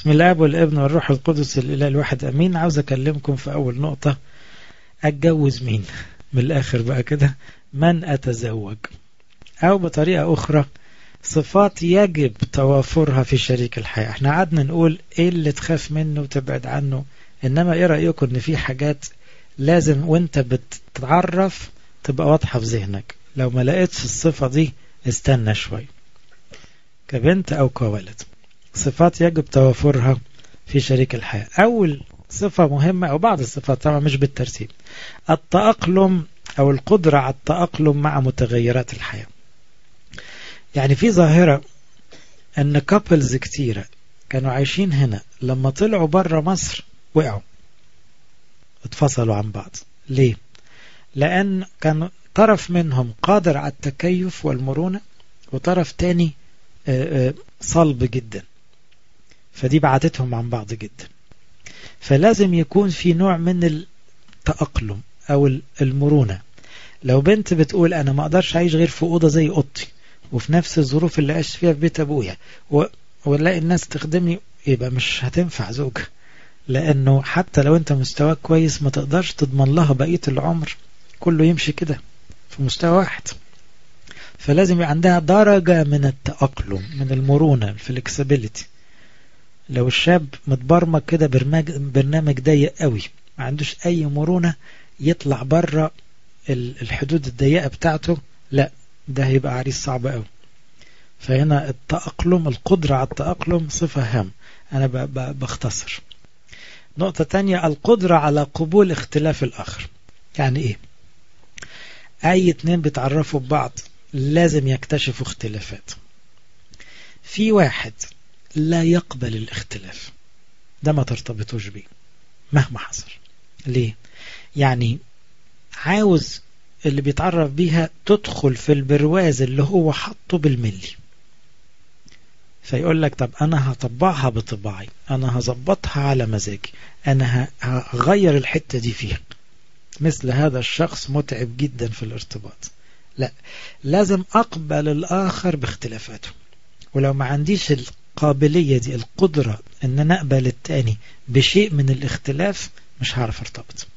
بسم الاب والابن والروح القدس الاله الواحد امين عاوز اكلمكم في اول نقطه اتجوز مين من الاخر بقى كده من اتزوج او بطريقه اخرى صفات يجب توافرها في شريك الحياه احنا قعدنا نقول ايه اللي تخاف منه وتبعد عنه انما ايه رايكم ان في حاجات لازم وانت بتتعرف تبقى واضحه في ذهنك لو ما لقيتش الصفه دي استنى شوي كبنت او كولد صفات يجب توافرها في شريك الحياة أول صفة مهمة أو بعض الصفات طبعا مش بالترتيب التأقلم أو القدرة على التأقلم مع متغيرات الحياة يعني في ظاهرة أن كابلز كتيرة كانوا عايشين هنا لما طلعوا برا مصر وقعوا اتفصلوا عن بعض ليه؟ لأن كان طرف منهم قادر على التكيف والمرونة وطرف تاني صلب جدا فدي بعدتهم عن بعض جدا فلازم يكون في نوع من التأقلم أو المرونة لو بنت بتقول أنا ما أقدرش أعيش غير في أوضة زي أوضتي وفي نفس الظروف اللي عشت فيها في بيت أبويا ولاقي الناس تخدمني يبقى مش هتنفع زوجة لأنه حتى لو أنت مستواك كويس ما تقدرش تضمن لها بقية العمر كله يمشي كده في مستوى واحد فلازم يبقى عندها درجة من التأقلم من المرونة الفلكسبيليتي لو الشاب متبرمج كده برنامج ضيق قوي ما عندوش أي مرونة يطلع بره الحدود الضيقة بتاعته لا ده هيبقى عريس صعب قوي فهنا التأقلم القدرة على التأقلم صفة هام أنا بختصر نقطة تانية القدرة على قبول اختلاف الآخر يعني إيه أي اتنين بيتعرفوا ببعض لازم يكتشفوا اختلافات في واحد لا يقبل الاختلاف ده ما ترتبطوش بيه مهما حصل ليه يعني عاوز اللي بيتعرف بيها تدخل في البرواز اللي هو حطه بالملي فيقول لك طب انا هطبعها بطباعي انا هظبطها على مزاجي انا هغير الحتة دي فيها مثل هذا الشخص متعب جدا في الارتباط لا لازم أقبل الآخر باختلافاته ولو ما عنديش القابلية دي القدرة أن أنا أقبل التاني بشيء من الاختلاف مش هعرف ارتبط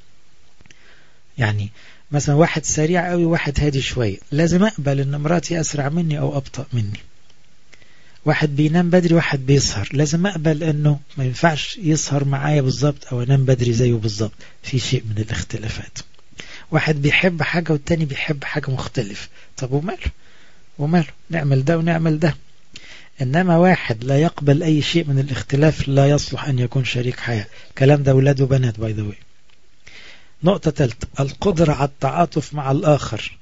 يعني مثلا واحد سريع قوي واحد هادي شوية لازم أقبل أن مراتي أسرع مني أو أبطأ مني واحد بينام بدري واحد بيسهر لازم أقبل أنه ما ينفعش يسهر معايا بالظبط أو أنام بدري زيه بالظبط في شيء من الاختلافات واحد بيحب حاجة والتاني بيحب حاجة مختلف طب وماله وماله نعمل ده ونعمل ده إنما واحد لا يقبل أي شيء من الاختلاف لا يصلح أن يكون شريك حياة كلام ده ولاد وبنات باي ذا واي نقطة ثالثة القدرة على التعاطف مع الآخر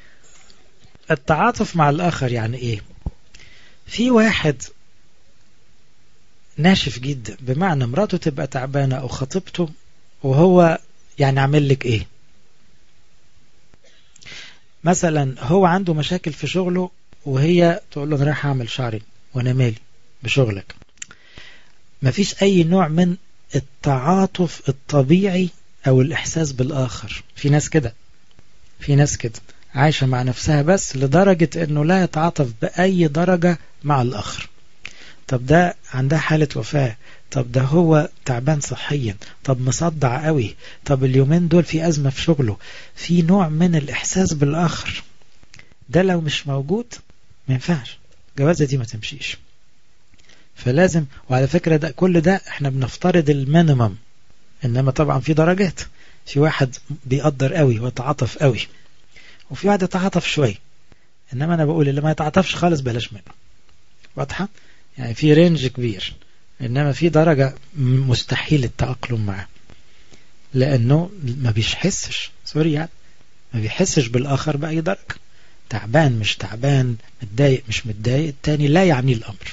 التعاطف مع الآخر يعني إيه في واحد ناشف جدا بمعنى مراته تبقى تعبانة أو خطيبته وهو يعني عامل لك إيه مثلا هو عنده مشاكل في شغله وهي تقول له انا رايح اعمل شعري وانا مالي بشغلك مفيش اي نوع من التعاطف الطبيعي او الاحساس بالاخر في ناس كده في ناس كده عايشة مع نفسها بس لدرجة انه لا يتعاطف باي درجة مع الاخر طب ده عندها حالة وفاة طب ده هو تعبان صحيا طب مصدع قوي طب اليومين دول في أزمة في شغله في نوع من الإحساس بالآخر ده لو مش موجود ما ينفعش الجوازة دي ما تمشيش فلازم وعلى فكرة ده كل ده احنا بنفترض المينيمم انما طبعا في درجات في واحد بيقدر قوي ويتعاطف قوي وفي واحد يتعاطف شوية انما انا بقول اللي ما يتعاطفش خالص بلاش منه واضحة يعني في رينج كبير إنما في درجة مستحيل التأقلم معه لأنه ما بيحسش سوري يعني ما بيحسش بالآخر بأي درجة تعبان مش تعبان متضايق مش متضايق التاني لا يعني الأمر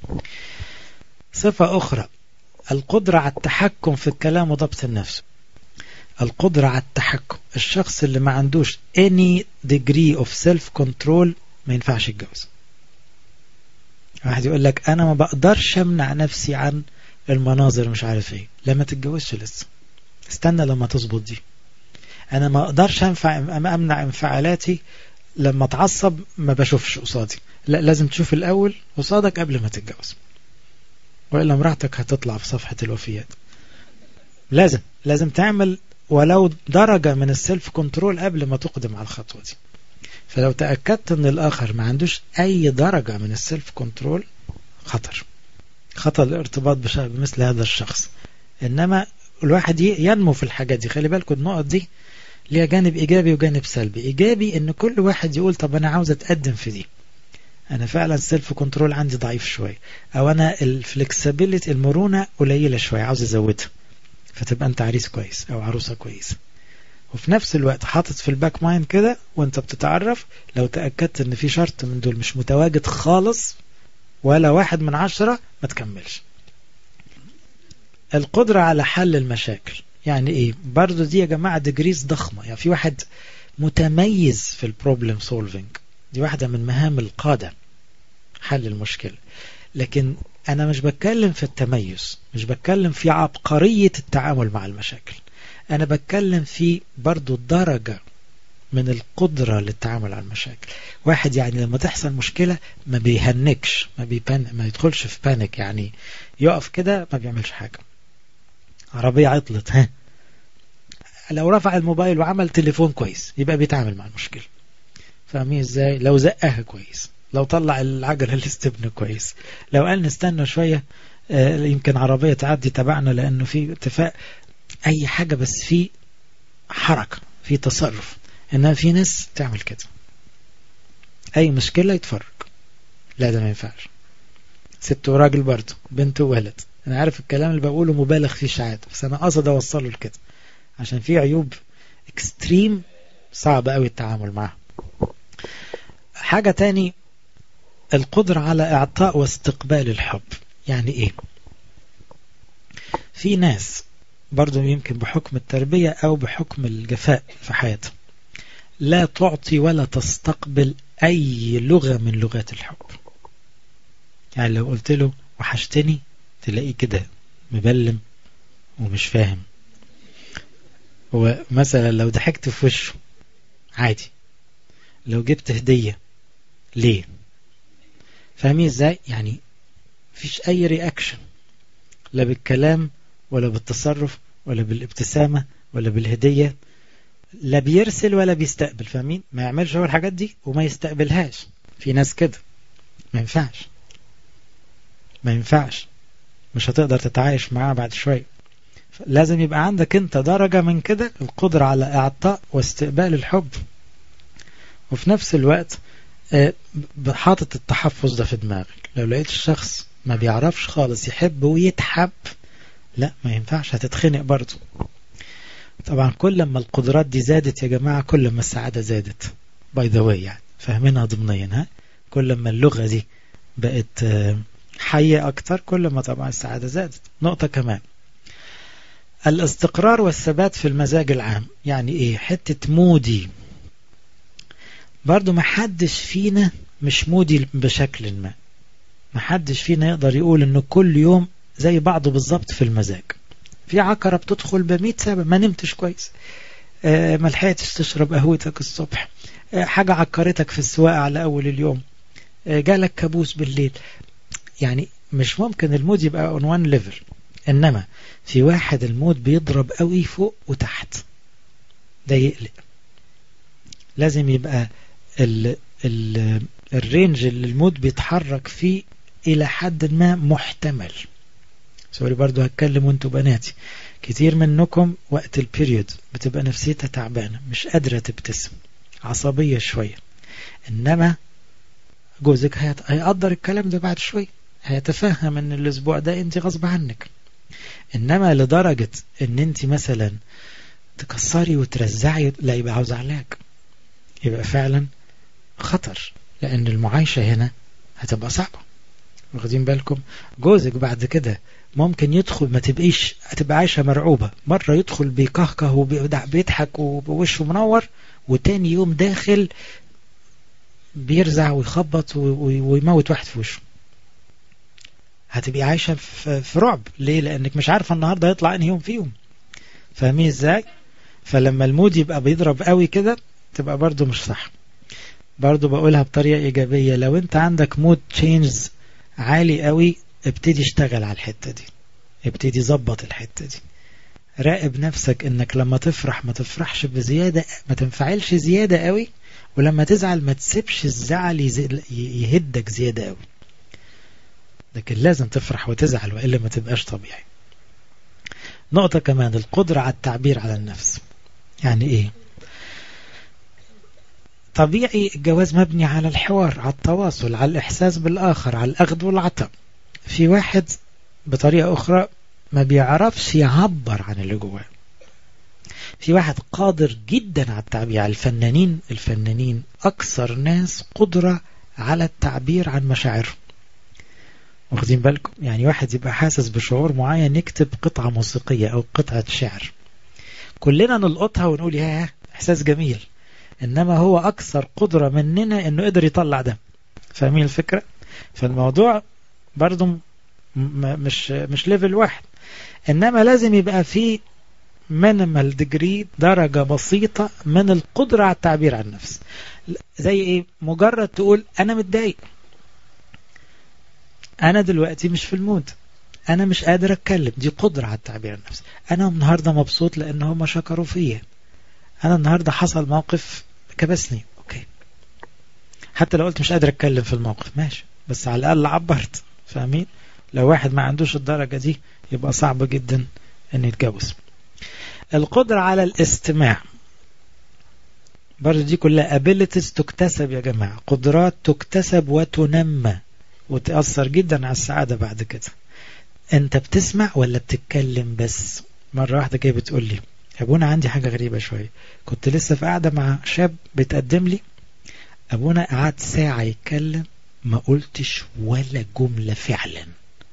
صفة أخرى القدرة على التحكم في الكلام وضبط النفس القدرة على التحكم الشخص اللي ما عندوش any degree of self control ما ينفعش يتجوز واحد يقول لك انا ما بقدرش امنع نفسي عن المناظر مش عارف ايه لما تتجوزش لسه استنى لما تظبط دي انا ما اقدرش انفع امنع انفعالاتي لما اتعصب ما بشوفش قصادي لا لازم تشوف الاول قصادك قبل ما تتجوز وإلا مراتك هتطلع في صفحة الوفيات لازم لازم تعمل ولو درجة من السيلف كنترول قبل ما تقدم على الخطوة دي فلو تأكدت ان الآخر ما عندوش أي درجة من السيلف كنترول خطر خطر الارتباط بمثل هذا الشخص إنما الواحد ينمو في الحاجات دي خلي بالكم النقط دي ليها جانب إيجابي وجانب سلبي إيجابي إن كل واحد يقول طب أنا عاوز أتقدم في دي أنا فعلا السيلف كنترول عندي ضعيف شوية أو أنا الفلكسبيليتي المرونة قليلة شوية عاوز أزودها فتبقى أنت عريس كويس أو عروسة كويسة وفي نفس الوقت حاطط في الباك مايند كده وانت بتتعرف لو تأكدت ان في شرط من دول مش متواجد خالص ولا واحد من عشرة ما تكملش القدرة على حل المشاكل يعني ايه برضو دي يا جماعة ديجريز ضخمة يعني في واحد متميز في البروبلم سولفينج دي واحدة من مهام القادة حل المشكلة لكن أنا مش بتكلم في التميز مش بتكلم في عبقرية التعامل مع المشاكل أنا بتكلم في برضو الدرجة من القدرة للتعامل على المشاكل واحد يعني لما تحصل مشكلة ما بيهنكش ما, بيبان ما يدخلش في بانيك يعني يقف كده ما بيعملش حاجة عربية عطلت ها لو رفع الموبايل وعمل تليفون كويس يبقى بيتعامل مع المشكلة فاهمين ازاي لو زقها كويس لو طلع العجلة الاستبن كويس لو قال نستنى شوية يمكن عربية تعدي تبعنا لأنه في اتفاق أي حاجة بس في حركة في تصرف إنها في ناس تعمل كده أي مشكلة يتفرج لا ده ما ينفعش ست وراجل برضه بنت وولد أنا عارف الكلام اللي بقوله مبالغ فيه ساعات بس أنا قصد أوصله لكده عشان في عيوب اكستريم صعب قوي التعامل معها حاجة تاني القدرة على إعطاء واستقبال الحب يعني إيه في ناس برضو يمكن بحكم التربية أو بحكم الجفاء في حياتهم لا تعطي ولا تستقبل أي لغة من لغات الحب يعني لو قلت له وحشتني تلاقيه كده مبلم ومش فاهم ومثلا لو ضحكت في وشه عادي لو جبت هدية ليه فاهمين ازاي يعني مفيش اي رياكشن لا بالكلام ولا بالتصرف ولا بالابتسامة ولا بالهدية لا بيرسل ولا بيستقبل فاهمين ما يعملش هو الحاجات دي وما يستقبلهاش في ناس كده ما ينفعش ما ينفعش مش هتقدر تتعايش معاه بعد شوية لازم يبقى عندك انت درجة من كده القدرة على اعطاء واستقبال الحب وفي نفس الوقت حاطط التحفظ ده في دماغك لو لقيت الشخص ما بيعرفش خالص يحب ويتحب لا ما ينفعش هتتخنق برضه طبعا كل ما القدرات دي زادت يا جماعة كل ما السعادة زادت باي ذا واي يعني فاهمينها ضمنيا ها كل ما اللغة دي بقت حية أكتر كل ما طبعا السعادة زادت نقطة كمان الاستقرار والثبات في المزاج العام يعني ايه حتة مودي برضو ما حدش فينا مش مودي بشكل ما ما حدش فينا يقدر يقول انه كل يوم زي بعضه بالظبط في المزاج في عقرة بتدخل بمئة سبب ما نمتش كويس آه ما لحقتش تشرب قهوتك الصبح آه حاجة عكرتك في السواقة على أول اليوم آه جالك كابوس بالليل يعني مش ممكن المود يبقى اون وان ليفل انما في واحد المود بيضرب قوي فوق وتحت ده يقلق لازم يبقى ال ال الرينج اللي المود بيتحرك فيه الى حد ما محتمل سوري برضو هتكلم وانتوا بناتي كتير منكم وقت البيريود بتبقى نفسيتها تعبانة مش قادرة تبتسم عصبية شوية انما جوزك هيقدر الكلام ده بعد شوية هيتفهم ان الاسبوع ده انت غصب عنك انما لدرجة ان انت مثلا تكسري وترزعي لا يبقى عاوز علاج يبقى فعلا خطر لان المعايشة هنا هتبقى صعبة واخدين بالكم جوزك بعد كده ممكن يدخل ما تبقيش هتبقى عايشة مرعوبة مرة يدخل بيكهكه وبيضحك ووشه منور وتاني يوم داخل بيرزع ويخبط ويموت واحد في وشه هتبقي عايشة في رعب ليه لانك مش عارفة النهاردة هيطلع انهي يوم فيهم فاهمين ازاي فلما المود يبقى بيضرب قوي كده تبقى برضو مش صح برضو بقولها بطريقة ايجابية لو انت عندك مود تشينجز عالي قوي ابتدي اشتغل على الحتة دي ابتدي ظبط الحتة دي راقب نفسك انك لما تفرح ما تفرحش بزيادة ما تنفعلش زيادة قوي ولما تزعل ما تسيبش الزعل يهدك زيادة قوي لكن لازم تفرح وتزعل وإلا ما تبقاش طبيعي نقطة كمان القدرة على التعبير على النفس يعني ايه طبيعي الجواز مبني على الحوار على التواصل على الإحساس بالآخر على الأخذ والعطاء في واحد بطريقة أخرى ما بيعرفش يعبر عن اللي جواه في واحد قادر جدا على التعبير الفنانين الفنانين أكثر ناس قدرة على التعبير عن مشاعرهم واخدين بالكم يعني واحد يبقى حاسس بشعور معين يكتب قطعة موسيقية أو قطعة شعر كلنا نلقطها ونقول ياه إحساس جميل إنما هو أكثر قدرة مننا إنه قدر يطلع ده فاهمين الفكرة فالموضوع برضو مش مش ليفل واحد إنما لازم يبقى فيه مينيمال ديجري درجة بسيطة من القدرة على التعبير عن النفس زي ايه مجرد تقول انا متضايق انا دلوقتي مش في المود انا مش قادر اتكلم دي قدرة على التعبير عن النفس انا النهاردة مبسوط لان هم شكروا فيا انا النهاردة حصل موقف كبسني اوكي حتى لو قلت مش قادر اتكلم في الموقف ماشي بس على الاقل عبرت فاهمين لو واحد ما عندوش الدرجة دي يبقى صعب جدا ان يتجوز القدرة على الاستماع برضه دي كلها abilities تكتسب يا جماعة قدرات تكتسب وتنمى وتأثر جدا على السعادة بعد كده انت بتسمع ولا بتتكلم بس مرة واحدة كده بتقول لي ابونا عندي حاجة غريبة شوية كنت لسه في قاعدة مع شاب بيتقدم لي ابونا قعد ساعة يتكلم ما قلتش ولا جملة فعلا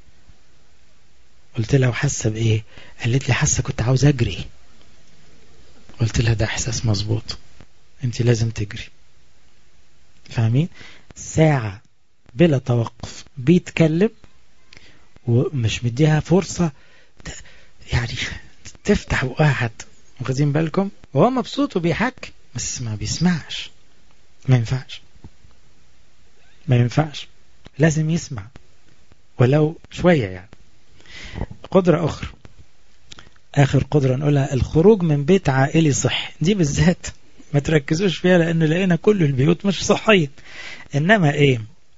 قلت لها وحاسة بايه قالت لي حاسة كنت عاوز اجري قلت لها ده احساس مظبوط انت لازم تجري فاهمين ساعة بلا توقف بيتكلم ومش مديها فرصة يعني تفتح بقها حتى واخدين بالكم وهو مبسوط وبيحكي بس ما بيسمعش ما ينفعش ما ينفعش لازم يسمع ولو شوية يعني قدرة أخرى آخر قدرة نقولها الخروج من بيت عائلي صحي دي بالذات ما تركزوش فيها لأن لقينا كل البيوت مش صحية إنما إيه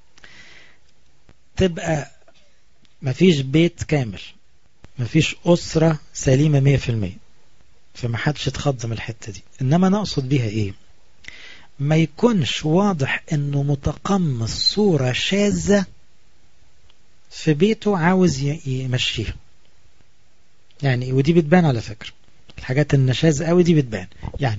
تبقى مفيش بيت كامل مفيش أسرة سليمة مية في المية فما حدش يتخض من الحتة دي إنما نقصد بيها إيه ما يكونش واضح إنه متقمص صورة شاذة في بيته عاوز يمشيها يعني ودي بتبان على فكرة الحاجات النشاز قوي دي بتبان يعني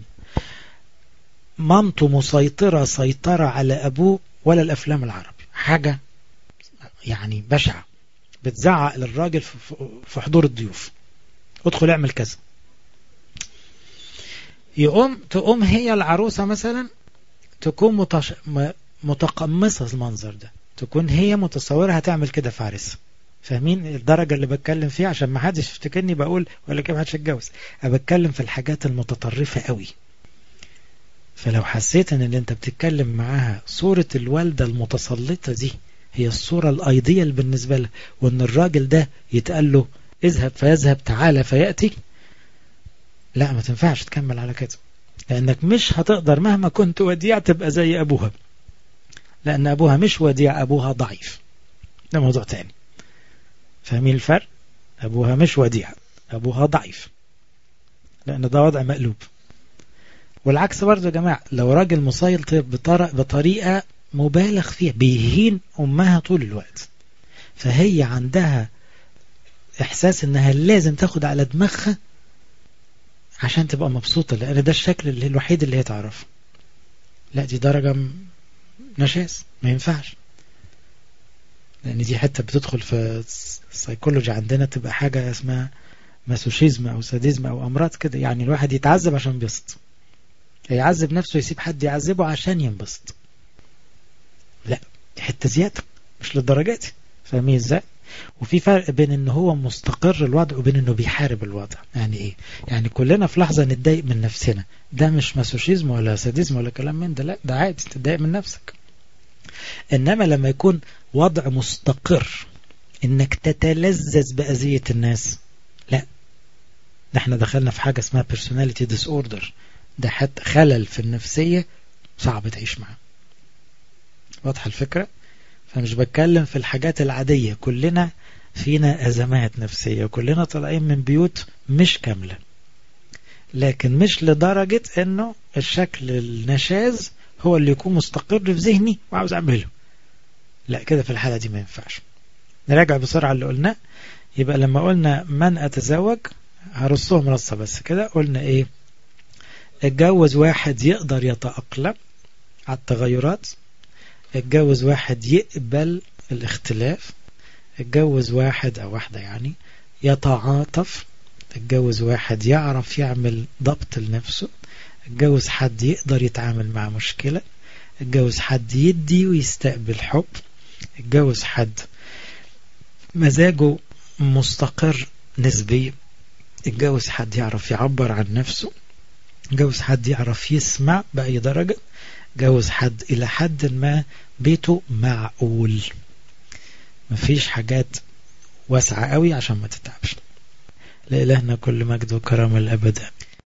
مامته مسيطرة سيطرة على أبوه ولا الأفلام العربي حاجة يعني بشعة بتزعق للراجل في حضور الضيوف ادخل اعمل كذا يقوم تقوم هي العروسة مثلا تكون متش... متقمصة المنظر ده تكون هي متصورة هتعمل كده في عريسها فاهمين الدرجة اللي بتكلم فيها عشان ما حدش يفتكرني بقول ولا كيف حدش يتجوز انا بتكلم في الحاجات المتطرفة قوي فلو حسيت ان اللي انت بتتكلم معاها صورة الوالدة المتسلطة دي هي الصورة الايديال بالنسبة لها وان الراجل ده يتقال له اذهب فيذهب تعالى فيأتي لا ما تنفعش تكمل على كده لانك مش هتقدر مهما كنت وديع تبقى زي ابوها لان ابوها مش وديع ابوها ضعيف ده موضوع تاني فاهمين الفرق أبوها مش وديع أبوها ضعيف لأن ده وضع مقلوب والعكس برضه يا جماعة لو راجل مسيطر بطريقة مبالغ فيها بيهين أمها طول الوقت فهي عندها إحساس إنها لازم تاخد على دماغها عشان تبقى مبسوطة لأن ده الشكل اللي الوحيد اللي هي تعرفه لا دي درجة نشاز ما ينفعش لأن دي حتة بتدخل في السيكولوجي عندنا تبقى حاجة اسمها ماسوشيزم أو ساديزم أو أمراض كده يعني الواحد يتعذب عشان ينبسط يعذب نفسه يسيب حد يعذبه عشان ينبسط لا دي حتة زيادة مش للدرجة دي فاهمين ازاي وفي فرق بين ان هو مستقر الوضع وبين انه بيحارب الوضع يعني ايه يعني كلنا في لحظة نتضايق من نفسنا ده مش ماسوشيزم ولا ساديزم ولا كلام من ده لا ده عادي تتضايق من نفسك انما لما يكون وضع مستقر انك تتلذذ بأذية الناس لا ده احنا دخلنا في حاجة اسمها personality disorder ده حتى خلل في النفسية صعب تعيش معاه واضحة الفكرة فمش بتكلم في الحاجات العادية كلنا فينا أزمات نفسية كلنا طالعين من بيوت مش كاملة لكن مش لدرجة انه الشكل النشاز هو اللي يكون مستقر في ذهني وعاوز اعمله لا كده في الحالة دي ما ينفعش نراجع بسرعة اللي قلناه يبقى لما قلنا من أتزوج هرصهم رصة بس كده قلنا ايه اتجوز واحد يقدر يتأقلم على التغيرات اتجوز واحد يقبل الاختلاف اتجوز واحد او واحدة يعني يتعاطف اتجوز واحد يعرف يعمل ضبط لنفسه اتجوز حد يقدر يتعامل مع مشكلة اتجوز حد يدي ويستقبل حب اتجوز حد مزاجه مستقر نسبيا اتجوز حد يعرف يعبر عن نفسه اتجوز حد يعرف يسمع بأي درجة اتجوز حد إلى حد ما بيته معقول مفيش حاجات واسعة قوي عشان ما تتعبش لإلهنا كل مجد وكرم الأبد